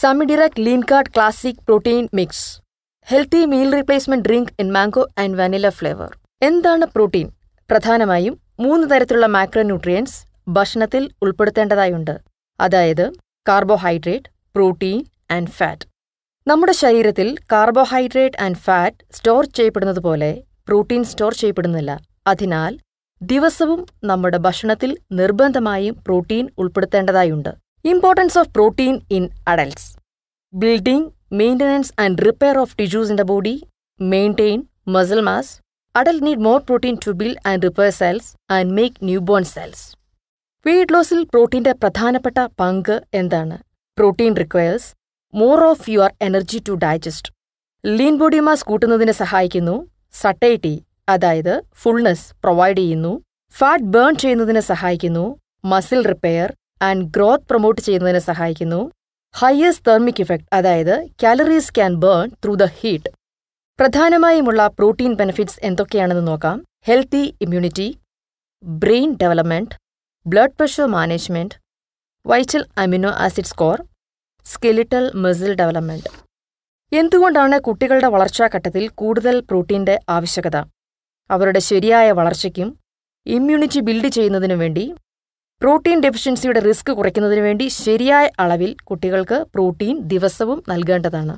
Samidirect Lean Card Classic Protein Mix. Healthy meal replacement drink in mango and vanilla flavor. എന്താണ് protein പ്രധാനമായും മൂന്ന് തരത്തിലുള്ള മാക്രോന്യൂട്രിയൻസ് ഭക്ഷണത്തിൽ ഉൾപ്പെടുത്തേണ്ടതായുണ്ട് അതായത് കാർബോഹൈഡ്രേറ്റ് പ്രോട്ടീൻ ആൻഡ് ഫാറ്റ് നമ്മുടെ ശരീരത്തിൽ കാർബോഹൈഡ്രേറ്റ് ആൻഡ് ഫാറ്റ് സ്റ്റോർ ചെയ്യപ്പെടുന്നത് പോലെ പ്രോട്ടീൻ സ്റ്റോർ ചെയ്യപ്പെടുന്നില്ല അതിനാൽ ദിവസവും നമ്മുടെ ഭക്ഷണത്തിൽ നിർബന്ധമായും പ്രോട്ടീൻ ഉൾപ്പെടുത്തേണ്ടതായുണ്ട് importance of protein in adults building maintenance and repair of tissues in the body maintain muscle mass adult need more protein to build and repair cells and make newborn cells. Weight ലോസിൽ പ്രോട്ടീന്റെ പ്രധാനപ്പെട്ട പങ്ക് എന്താണ് protein requires more of your energy to digest lean body mass കൂട്ടുന്നതിന് സഹായിക്കുന്നു satiety അതായത് fullness provide ചെയ്യുന്നു fat burn ചെയ്യുന്നതിന് സഹായിക്കുന്നു muscle repair and growth promote ചെയ്യുന്നതിന് സഹായിക്കുന്നു ഹയസ്റ്റ് തെർമിക് ഇഫക്റ്റ് അതായത് calories can burn through the heat പ്രധാനമായുമുള്ള പ്രോട്ടീൻ ബെനിഫിറ്റ്സ് എന്തൊക്കെയാണെന്ന് നോക്കാം healthy immunity brain development blood pressure management vital amino acid score skeletal muscle development എന്തുകൊണ്ടാണ് കുട്ടികളുടെ വളർച്ചാഘട്ടത്തിൽ കൂടുതൽ പ്രോട്ടീന്റെ ആവശ്യകത അവരുടെ ശരിയായ വളർച്ചയ്ക്കും ഇമ്മ്യൂണിറ്റി ബിൽഡ് ചെയ്യുന്നതിനു വേണ്ടി പ്രോട്ടീൻ ഡെഫിഷ്യൻസിയുടെ റിസ്ക് കുറയ്ക്കുന്നതിനു വേണ്ടി ശരിയായ അളവിൽ കുട്ടികൾക്ക് പ്രോട്ടീൻ ദിവസവും നൽകേണ്ടതാണ്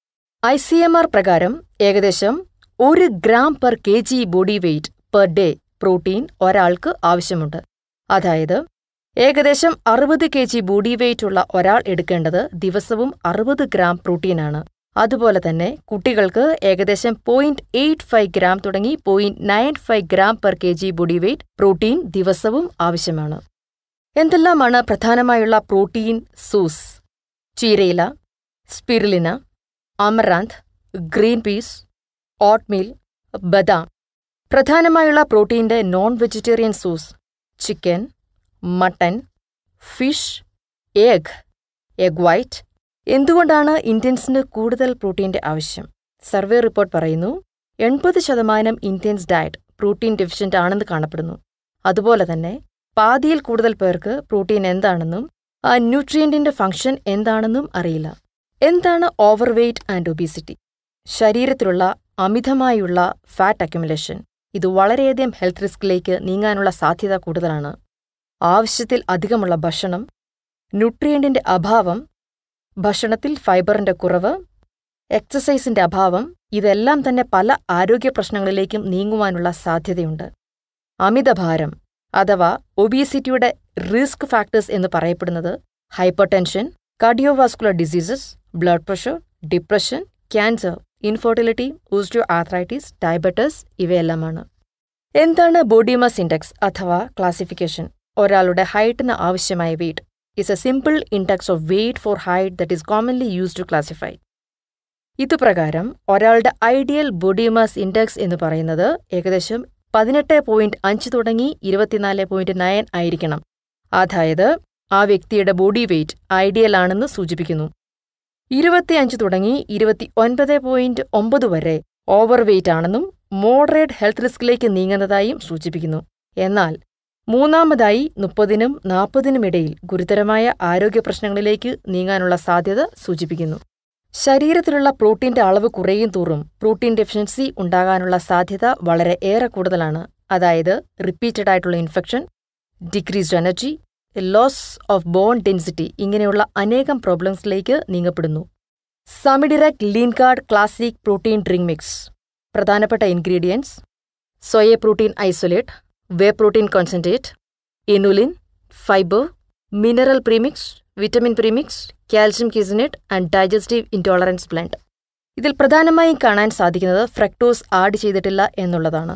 ഐ സി എം ആർ പ്രകാരം ഏകദേശം ഒരു gram per K G body weight per day protein ഒരാൾക്ക് ആവശ്യമുണ്ട് അതായത് ഏകദേശം അറുപത് കെ ജി ബോഡി വെയ്റ്റ് ഉള്ള ഒരാൾ എടുക്കേണ്ടത് ദിവസവും അറുപത് ഗ്രാം പ്രോട്ടീനാണ് അതുപോലെ തന്നെ കുട്ടികൾക്ക് ഏകദേശം പോയിന്റ് എയ്റ്റ് ഫൈവ് ഗ്രാം തുടങ്ങി point nine five gram per K G body weight protein ദിവസവും ആവശ്യമാണ് എന്തെല്ലാമാണ് പ്രധാനമായുള്ള പ്രോട്ടീൻ സൂസ് ചീരയില spirulina amaranth green peas oatmeal ബദാം പ്രധാനമായുള്ള പ്രോട്ടീന്റെ നോൺ വെജിറ്റേറിയൻ സൂസ് chicken mutton fish egg egg white എന്തുകൊണ്ടാണ് ഇന്ത്യൻസിന് കൂടുതൽ പ്രോട്ടീന്റെ ആവശ്യം സർവേ റിപ്പോർട്ട് പറയുന്നു എൺപത് ശതമാനം ഇന്ത്യൻസ് ഡയറ്റ് പ്രോട്ടീൻ ഡെഫിഷ്യന്റ് ആണെന്ന് കാണപ്പെടുന്നു അതുപോലെ തന്നെ പാതിയിൽ കൂടുതൽ പേർക്ക് പ്രോട്ടീൻ എന്താണെന്നും ആ ന്യൂട്രിയന്റിന്റെ ഫംഗ്ഷൻ എന്താണെന്നും അറിയില്ല എന്താണ് ഓവർവെയ്റ്റ് ആൻഡ് ഒബീസിറ്റി ശരീരത്തിലുള്ള അമിതമായുള്ള ഫാറ്റ് അക്യുമുലേഷൻ ഇത് വളരെയധികം ഹെൽത്ത് റിസ്കിലേക്ക് നീങ്ങാനുള്ള സാധ്യത കൂടുതലാണ് ആവശ്യത്തിൽ അധികമുള്ള ഭക്ഷണം ന്യൂട്രിയന്റിന്റെ അഭാവം ഭക്ഷണത്തിൽ ഫൈബറിന്റെ കുറവ് എക്സസൈസിന്റെ അഭാവം ഇതെല്ലാം തന്നെ പല ആരോഗ്യ പ്രശ്നങ്ങളിലേക്കും നീങ്ങുവാനുള്ള സാധ്യതയുണ്ട് അമിതഭാരം അഥവാ ഒബീസിറ്റിയുടെ റിസ്ക് ഫാക്ടേഴ്സ് എന്ന് പറയപ്പെടുന്നത് hypertension cardiovascular diseases blood pressure depression cancer infertility osteoarthritis diabetes ഇവയെല്ലാമാണ് എന്താണ് ബോഡി മാസ് ഇൻഡെക്സ് അഥവാ ക്ലാസിഫിക്കേഷൻ ഒരാളുടെ ഹൈറ്റിന് ആവശ്യമായ weight is a simple index of weight for height that is commonly use to classify ഇതുപ്രകാരം ഒരാളുടെ ideal body mass index എന്ന് പറയുന്നത് ഏകദേശം പതിനെട്ട് പോയിന്റ് അഞ്ച് തുടങ്ങി ഇരുപത്തിനാല് പോയിന്റ് നയൻ ആയിരിക്കണം അതായത് ആ വ്യക്തിയുടെ ബോഡി വെയ്റ്റ് ഐഡിയൽ ആണെന്ന് സൂചിപ്പിക്കുന്നു ഇരുപത്തിയഞ്ച് തുടങ്ങി ഇരുപത്തി ഒൻപത് പോയിന്റ് ഒമ്പത് വരെ ഓവർ വെയ്റ്റ് ആണെന്നും മോഡറേറ്റ് ഹെൽത്ത് റിസ്കിലേക്ക് നീങ്ങുന്നതായും സൂചിപ്പിക്കുന്നു എന്നാൽ മൂന്നാമതായി മുപ്പതിനും നാൽപ്പതിനും ഇടയിൽ ഗുരുതരമായ ആരോഗ്യ പ്രശ്നങ്ങളിലേക്ക് നീങ്ങാനുള്ള സാധ്യത സൂചിപ്പിക്കുന്നു ശരീരത്തിലുള്ള പ്രോട്ടീന്റെ അളവ് കുറയും തോറും പ്രോട്ടീൻ ഡെഫിഷ്യൻസി ഉണ്ടാകാനുള്ള സാധ്യത വളരെ ഏറെ കൂടുതലാണ് അതായത് റിപ്പീറ്റഡ് ആയിട്ടുള്ള infection decreased energy loss of bone density ഇങ്ങനെയുള്ള അനേകം പ്രോബ്ലംസിലേക്ക് നീങ്ങപ്പെടുന്നു സമിഡിറക്ട് lean card classic protein drink mix പ്രധാനപ്പെട്ട ingredients soya protein isolate whey protein concentrate inulin fibre mineral premix vitamin premix calcium caseinate and digestive intolerance blend ഇതിൽ പ്രധാനമായും കാണാൻ സാധിക്കുന്നത് ഫ്രക്ടോസ് ആഡ് ചെയ്തിട്ടില്ല എന്നുള്ളതാണ്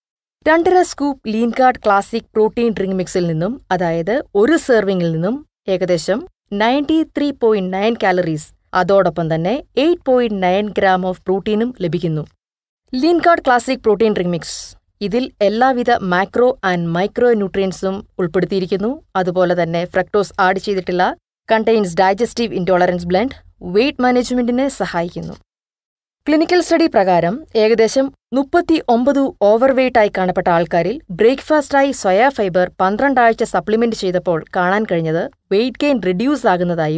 രണ്ടര scoop lean card classic protein drink മിക്സിൽ നിന്നും അതായത് ഒരു സെർവിംഗിൽ നിന്നും ഏകദേശം ninety three point nine calories അതോടൊപ്പം തന്നെ eight point nine gram of പ്രോട്ടീനും ലഭിക്കുന്നു lean card classic protein drink mix ഇതിൽ എല്ലാവിധ മാക്രോ ആൻഡ് മൈക്രോ ന്യൂട്രിയൻസും ഉൾപ്പെടുത്തിയിരിക്കുന്നു അതുപോലെ തന്നെ ഫ്രക്ടോസ് ആഡ് ചെയ്തിട്ടില്ല contains digestive intolerance blend weight മാനേജ്മെന്റിനെ സഹായിക്കുന്നു ക്ലിനിക്കൽ സ്റ്റഡി പ്രകാരം ഏകദേശം മുപ്പത്തി ഒമ്പത് ഓവർവെയ്റ്റായി കാണപ്പെട്ട ആൾക്കാരിൽ ബ്രേക്ക്ഫാസ്റ്റായി സോയാ ഫൈബർ പന്ത്രണ്ടാഴ്ച സപ്ലിമെന്റ് ചെയ്തപ്പോൾ കാണാൻ കഴിഞ്ഞത് വെയ്റ്റ് ഗെയിൻ റിഡ്യൂസ് ആകുന്നതായും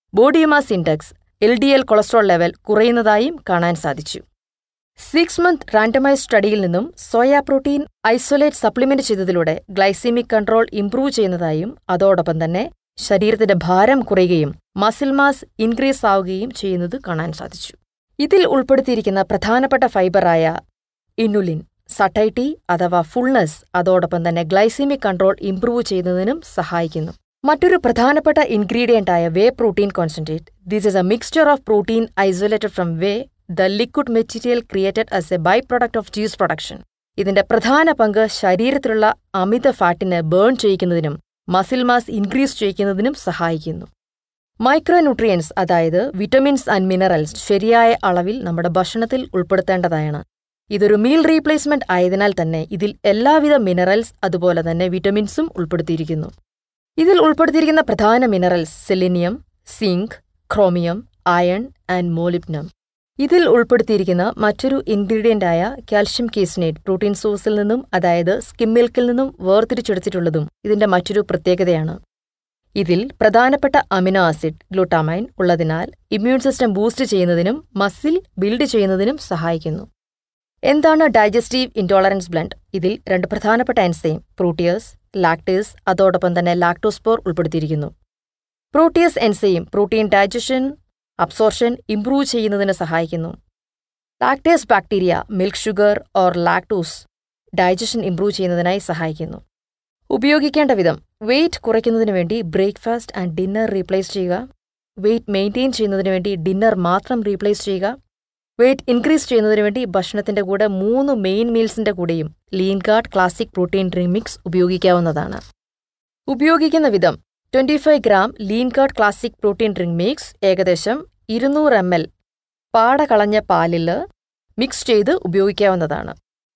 body mass index L D L cholesterol level കുറയുന്നതായും കാണാൻ സാധിച്ചു സിക്സ് മന്ത് റാൻഡമൈസ് സ്റ്റഡിയിൽ നിന്നും സോയ പ്രോട്ടീൻ ഐസൊലേറ്റ് സപ്ലിമെന്റ് ചെയ്തതിലൂടെ ഗ്ലൈസീമിക് കൺട്രോൾ ഇംപ്രൂവ് ചെയ്യുന്നതായും അതോടൊപ്പം തന്നെ ശരീരത്തിന്റെ ഭാരം കുറയുകയും മസിൽ മാസ് ഇൻക്രീസ് ആവുകയും ചെയ്യുന്നത് കാണാൻ സാധിച്ചു ഇതിൽ ഉൾപ്പെടുത്തിയിരിക്കുന്ന പ്രധാനപ്പെട്ട ഫൈബറായ ഇന്നുലിൻ സട്ടൈറ്റി അഥവാ ഫുൾനെസ് അതോടൊപ്പം തന്നെ ഗ്ലൈസീമിക് കൺട്രോൾ ഇംപ്രൂവ് ചെയ്യുന്നതിനും സഹായിക്കുന്നു മറ്റൊരു പ്രധാനപ്പെട്ട ഇൻഗ്രീഡിയന്റായ whey protein concentrate this is a mixture of protein isolated from whey the liquid material created as a by product of cheese production ഇതിന്റെ പ്രധാന പങ്ക് ശരീരത്തിലുള്ള അമിത ഫാറ്റിനെ ബേൺ ചെയ്യിക്കുന്നതിനും മസിൽ മാസ് ഇൻക്രീസ് ചെയ്യിക്കുന്നതിനും സഹായിക്കുന്നു മൈക്രോ ന്യൂട്രിയൻസ് അതായത് വിറ്റമിൻസ് ആൻഡ് മിനറൽസ് ശരിയായ അളവിൽ നമ്മുടെ ഭക്ഷണത്തിൽ ഉൾപ്പെടുത്തേണ്ടതാണ് ഇതൊരു മീൽ റീപ്ലേസ്മെന്റ് ആയതിനാൽ തന്നെ ഇതിൽ എല്ലാവിധ മിനറൽസ് അതുപോലെ തന്നെ വിറ്റമിൻസും ഉൾപ്പെടുത്തിയിരിക്കുന്നു ഇതിൽ ഉൾപ്പെടുത്തിയിരിക്കുന്ന പ്രധാന minerals selenium zinc chromium iron and molybdenum ഇതിൽ ഉൾപ്പെടുത്തിയിരിക്കുന്ന മറ്റൊരു ഇൻഗ്രീഡിയന്റായ കാൽഷ്യം കേസിനേറ്റ് പ്രോട്ടീൻ സോഴ്സിൽ നിന്നും അതായത് സ്കിം മിൽക്കിൽ നിന്നും വേർതിരിച്ചെടുത്തിട്ടുള്ളതും ഇതിന്റെ മറ്റൊരു പ്രത്യേകതയാണ് ഇതിൽ പ്രധാനപ്പെട്ട അമിനോ ആസിഡ് ഗ്ലൂട്ടാമൈൻ ഉള്ളതിനാൽ ഇമ്മ്യൂൺ സിസ്റ്റം ബൂസ്റ്റ് ചെയ്യുന്നതിനും മസിൽ ബിൽഡ് ചെയ്യുന്നതിനും സഹായിക്കുന്നു എന്താണ് ഡൈജസ്റ്റീവ് ഇൻടോളറൻസ് ബ്ലണ്ട് ഇതിൽ രണ്ട് പ്രധാനപ്പെട്ട എൻസൈം പ്രോട്ടിയസ് ലാക്ടേസ് അതോടൊപ്പം തന്നെ ലാക്ടോസ്പോർ ഉൾപ്പെടുത്തിയിരിക്കുന്നു protease enzyme protein digestion absorption improve ചെയ്യുന്നതിന് സഹായിക്കുന്നു lactase bacteria milk sugar or lactose digestion improve ചെയ്യുന്നതിനായി സഹായിക്കുന്നു ഉപയോഗിക്കേണ്ട വിധം വെയിറ്റ് കുറയ്ക്കുന്നതിന് വേണ്ടി ബ്രേക്ക്ഫാസ്റ്റ് ആൻഡ് ഡിന്നർ റീപ്ലേസ് ചെയ്യുക വെയിറ്റ് മെയിൻറ്റെയിൻ ചെയ്യുന്നതിന് വേണ്ടി ഡിന്നർ മാത്രം റീപ്ലേസ് ചെയ്യുക വെയിറ്റ് ഇൻക്രീസ് ചെയ്യുന്നതിന് വേണ്ടി ഭക്ഷണത്തിന്റെ കൂടെ മൂന്ന് മെയിൻ മീൽസിന്റെ കൂടെയും lean card classic protein drink mix ഉപയോഗിക്കാവുന്നതാണ് ഉപയോഗിക്കുന്ന വിധം twenty five gram lean card classic protein drink mix ഏകദേശം ഇരുന്നൂറ് എം എൽ പാട കളഞ്ഞ പാലിൽ മിക്സ് ചെയ്ത് ഉപയോഗിക്കാവുന്നതാണ്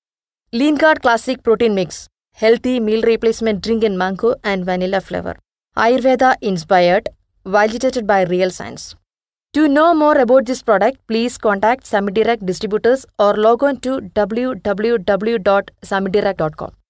lean card classic protein mix healthy meal replacement drink in mango and vanilla flavor. Ayurveda inspired, validated by real science. To know more about this product, please contact Samidirect distributors or log on to www.samidirect.com.